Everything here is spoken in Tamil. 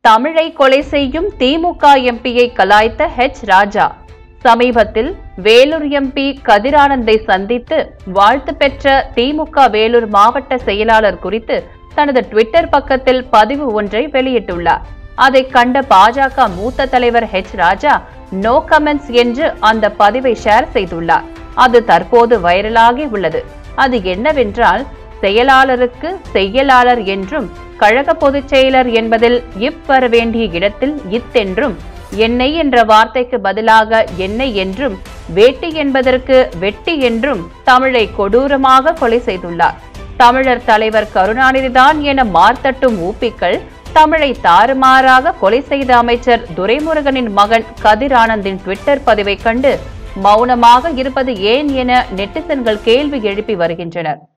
தமிழை கொலை செய்யும் திமுக எம்பியை கலாய்த்த ஹெச் ராஜா சமீபத்தில் வேலூர் எம்பி கதிரானந்தை சந்தித்து வாழ்த்து பெற்ற திமுக வேலூர் மாவட்ட செயலாளர் குறித்து தனது ட்விட்டர் பக்கத்தில் பதிவு ஒன்றை வெளியிட்டுள்ளார் அதை கண்ட பாஜக மூத்த தலைவர் ஹெச் ராஜா நோ கமெண்ட்ஸ் என்று அந்த பதிவை ஷேர் செய்துள்ளார் அது தற்போது வைரலாகி உள்ளது அது என்னவென்றால் செயலாளருக்கு செய்யலாளர் என்றும் கழக பொதுச் செயலர் என்பதில் இப் வர வேண்டிய இடத்தில் இத் என்றும் எண்ணெய் என்ற வார்த்தைக்கு பதிலாக எண்ணெய் என்றும் வேட்டி என்பதற்கு வெட்டி என்றும் தமிழை கொடூரமாக கொலை செய்துள்ளார் தமிழர் தலைவர் கருணாநிதிதான் என மார்த்தட்டும் ஊப்பிக்கள் தமிழை தாறுமாறாக கொலை செய்த அமைச்சர் துரைமுருகனின் மகன் கதிர் ஆனந்தின் ட்விட்டர் பதிவை கண்டு மௌனமாக இருப்பது ஏன் என நெட்டிசன்கள் கேள்வி எழுப்பி வருகின்றனர்